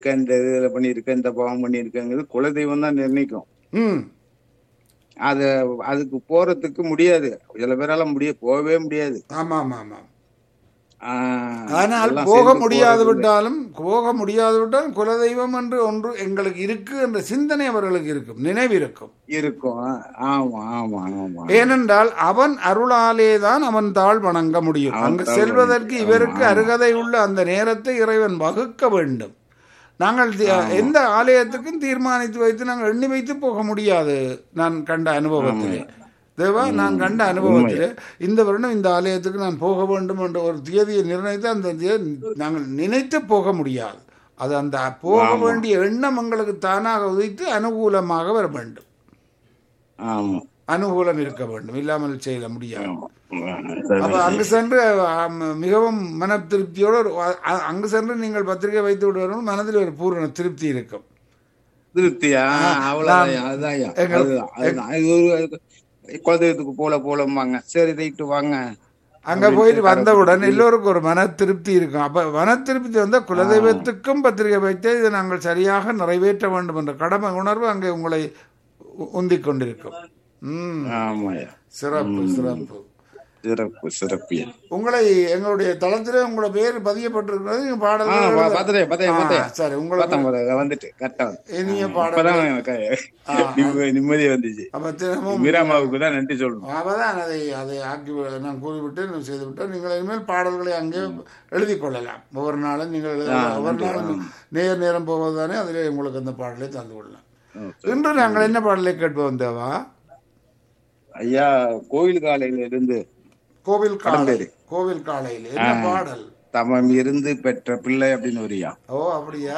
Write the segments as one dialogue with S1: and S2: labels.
S1: இந்த இதுல பண்ணியிருக்க இந்த பாவம் பண்ணியிருக்கங்கிறது குலதெய்வம் தான் நிர்ணயிக்கும்
S2: ம்
S1: அது அதுக்கு போறதுக்கு முடியாது சில பேரால முடிய போகவே முடியாது
S2: ஆமா ஆமா ஆமா
S1: ஆஹ்
S2: ஆனால்
S1: எல்லாம்
S2: போக
S1: சேர்ந்து
S2: முடியாது
S1: போறது இல்ல.
S2: விட்டாலும் போக முடியாது விட்டாலும் குலதெய்வம் என்று ஒன்று எங்களுக்கு இருக்கு என்ற சிந்தனை அவர்களுக்கு இருக்கும் நினைவு இருக்கும்
S1: இருக்கும் ஆமா ஆமா ஆமா
S2: ஏனென்றால் அவன் அருளாலே தான் அவன் தாழ் வணங்க முடியும்
S1: அவன்
S2: அங்கு
S1: தாழ்
S2: செல்வதற்கு
S1: வணங்க-
S2: இவருக்கு
S1: ஆமா, ஆமா.
S2: அருகதை உள்ள அந்த நேரத்தை இறைவன் வகுக்க வேண்டும் நாங்கள் தி- எந்த ஆலயத்துக்கும் தீர்மானித்து வைத்து நாங்கள் எண்ணி வைத்து போக முடியாது நான் கண்ட அனுபவத்திலே தேவா நான் கண்ட அனுபவத்திலே இந்த வருடம் இந்த ஆலயத்துக்கு நான் போக வேண்டும் என்ற ஒரு தேதியை நிர்ணயித்து அந்த தேதி நாங்கள் நினைத்து போக முடியாது அது அந்த போக வேண்டிய எண்ணம் எங்களுக்கு தானாக உதித்து அனுகூலமாக வர வேண்டும்
S1: ஆமா
S2: அனுகூலம் இருக்க வேண்டும் இல்லாமல் செய்ய முடியாது
S1: ஆமா.
S2: அப்ப அங்கு சென்று ஆம், மிகவும் மன திருப்தியோடு ஒரு- அ- அங்கு சென்று நீங்கள் பத்திரிகை வைத்து விடுவதும் மனதில் ஒரு பூரண திருப்தி இருக்கும்
S1: திருப்தியா அவ்வளவுதான் அதுதான்
S2: எங்க-
S1: அதுதான் அதுதான் இது ஒரு குலதெய்வத்துக்கு போல போலம்பாங்க சரி ரைட்டு வாங்க
S2: அங்க போயிட்டு வந்தவுடன் எல்லோருக்கும் ஒரு மன திருப்தி இருக்கும் அப்ப மன திருப்தி வந்தால் குலதெய்வத்துக்கும் பத்திரிகை வைத்து இதை நாங்கள் சரியாக நிறைவேற்ற வேண்டும் என்ற கடமை உணர்வு அங்கே உங்களை உ- உந்திக் கொண்டிருக்கும் ம்
S1: ஆமாயா
S2: சிறப்பு சிறப்பு
S1: சிறப்பு சிறப்பியல்
S2: உங்களை எங்களுடைய தளத்திலே உங்களோட பேர் பதியப்பட்டிருக்கிறது நீங்க
S1: ஆ,
S2: பாடல்கள்
S1: பா-
S2: எழுத-
S1: பார்த்தேன், பார்த்தேன்,
S2: ஆ,
S1: பார்த்தேன்.
S2: சரி உங்களுக்கு
S1: பார்த்தேன், பார்த்தேன், வந்துட்டு கரெக்டா
S2: இனிய பாடல்
S1: இப்பதான் எனக்கு நிம்ம- நிம்மதி வந்துச்சு
S2: அப்ப தினமும்
S1: மீராமாவுக்கு தான் நன்றி சொல்லணும்
S2: அவதான் அதை அதை ஆக்கி வி- நான் கூறிவிட்டு நான் செய்துவிட்டேன் நீங்கள் இனிமேல் பாடல்களை அங்கே எழுதி கொள்ளலாம் ஒவ்வொரு நாளும் நீங்கள் எழுத ஒவ்வொரு நாளும் நேர் நேரம் போவதுதானே அதிலே உங்களுக்கு அந்த பாடலை தந்து கொள்ளலாம் இன்று நாங்கள் என்ன பாடலை கேட்போம் தேவா
S1: ஐயா கோயில் காலையில இருந்து
S2: கோவில் காலை
S1: கடம்பேடு.
S2: கோவில் காலையில் என்ன பாடல்
S1: தமம் இருந்து பெற்ற பிள்ளை அப்படின்னு வரியா
S2: ஓ அப்படியா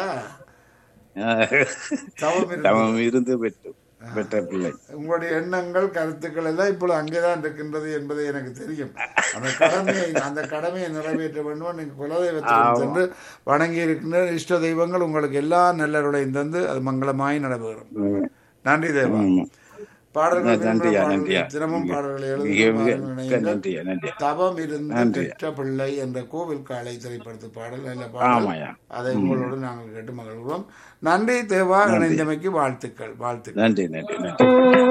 S2: தவம் இருந்து-
S1: தமம் இருந்து பெற்று பெற்ற பிள்ளை
S2: உங்களுடைய எண்ணங்கள் கருத்துக்கள் எல்லாம் இப்பொழுது அங்கேதான் இருக்கின்றது என்பது எனக்கு தெரியும் அந்த கடமையை அந்த கடமையை நிறைவேற்ற வேண்டும் நீங்கள் குலதெய்வத்தில் சென்று வணங்கி இருக்கின்ற இஷ்ட தெய்வங்கள் உங்களுக்கு எல்லா நல்லருளையும் தந்து அது மங்களமாய் நடைபெறும்
S1: ம்.
S2: நன்றி தேவா
S1: ஆமா.
S2: பாடல்கள்
S1: நன்றியா,
S2: பாடல்கள்
S1: நன்றியா.
S2: தினமும் பாடல்களை
S1: மிக
S2: எழுதுங்கள்
S1: மிக
S2: பாடல்கள்
S1: மிக
S2: இணையுங்கள்.
S1: நன்றியா நன்றியா
S2: தவம் இருந்து பெற்ற பிள்ளை என்ற கோவில் காலை திரைப்படத்து பாடல் நல்ல பாடல்
S1: ஆமாயா
S2: அதை உங்களோடு நாங்கள் கேட்டு மகிழ்வோம் நன்றி தேவா இணைந்தமைக்கு வாழ்த்துக்கள் வாழ்த்துக்கள்
S1: நன்றி நன்றி நன்றி